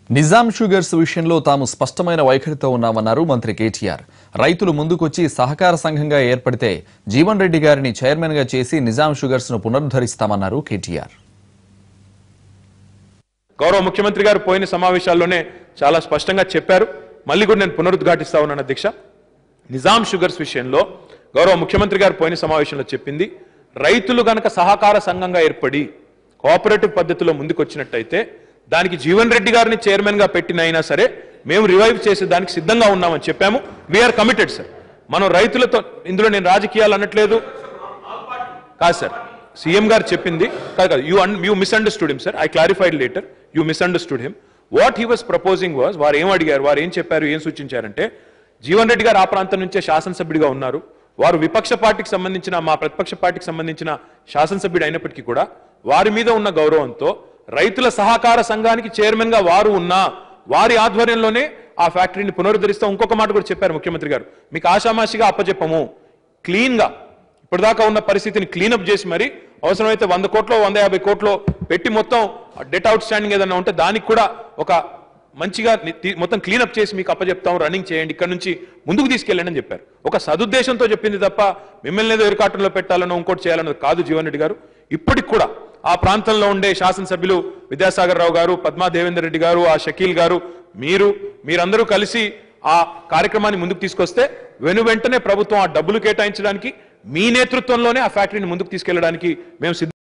Nizam sugars విషయంలో తాము స్పష్టమైన వైఖరితో ఉన్నామన్నారు మంత్రి కేటీఆర్ రైతులు ముందుకొచ్చి సహకార సంఘంగా ఏర్పడితే జీవన్ రెడ్డి గారిని చైర్మన్ గా చేసి నిజాం షుగర్స్ ను పునరుద్ధరిస్తామన్నారు కేటీఆర్ గౌరవ ముఖ్యమంత్రి గారు పోయిన సమావేశాల్లోనే చాలా స్పష్టంగా చెప్పారు మళ్ళీ కూడా నేను పునరుద్ఘాటిస్తా ఉన్నాను అధ్యక్ష నిజాం షుగర్స్ విషయంలో గౌరవ ముఖ్యమంత్రి గారు పోయిన సమావేశంలో చెప్పింది రైతులు గనక సహకార సంఘంగా ఏర్పడి కోఆపరేటివ్ పద్ధతిలో ముందుకొచ్చినట్టయితే దానికి జీవన్ రెడ్డి గారిని చైర్మన్ గా పెట్టినైనా సరే మేము రివైవ్ చేసే దానికి సిద్ధంగా ఉన్నామని చెప్పాము వీఆర్ కమిటెడ్ సార్ మనం రైతులతో ఇందులో నేను రాజకీయాలు అనట్లేదు కాదు సార్ సీఎం గారు చెప్పింది కాదు కాదు you uh you misunderstood him sir I clarified later you misunderstood him what he was proposing was వారు ఏం అడిగారు వారు ఏం చెప్పారు ఏం సూచించారంటే జీవన్ రెడ్డి గారు ఆ ప్రాంతం నుంచే శాసనసభ్యుడిగా ఉన్నారు వారు విపక్ష పార్టీకి సంబంధించిన మా ప్రతిపక్ష పార్టీకి సంబంధించిన శాసనసభ్యుడు అయినప్పటికీ కూడా వారి మీద ఉన్న గౌరవంతో రైతుల సహకార సంఘానికి చైర్మన్ గా వారు ఉన్నా వారి ఆధ్వర్యంలోనే ఆ ఫ్యాక్టరీని పునరుద్ధరిస్తాం ఇంకొక మాట కూడా చెప్పారు ముఖ్యమంత్రి గారు మీకు ఆషామాషిగా అప్పచెప్పము క్లీన్ గా ఇప్పటిదాకా ఉన్న పరిస్థితిని క్లీనప్ చేసి మరి అవసరమైతే వంద కోట్లో వంద యాభై కోట్లో పెట్టి మొత్తం డెట్ అవుట్ స్టాండింగ్ ఏదైనా ఉంటే దానికి కూడా ఒక మంచిగా ని- తీ- మొత్తం క్లీనప్ చేసి మీకు అప్పచెప్తాం రన్నింగ్ చేయండి ఇక్కడ నుంచి ముందుకు తీసుకెళ్ళండి అని చెప్పారు ఒక సదుద్దేశంతో చెప్పింది తప్ప మిమ్మల్ని ఏదో ఎరుకాటంలో పెట్టాలనో ఇంకోటి చేయాలన్నది కాదు జీవన్ రెడ్డి గారు ఇప్పటికి కూడా ఆ ప్రాంతంలో ఉండే శాసనసభ్యులు విద్యాసాగర్ రావు గారు పద్మా దేవేందర్ రెడ్డి గారు ఆ షకీల్ గారు మీరు మీరందరూ కలిసి ఆ కార్యక్రమాన్ని ముందుకు తీసుకొస్తే వెను వెంటనే ప్రభుత్వం ఆ డబ్బులు కేటాయించడానికి మీ నేతృత్వంలోనే ఆ ఫ్యాక్టరీని ముందుకు తీసుకెళ్ళడానికి మేము సిద్ధ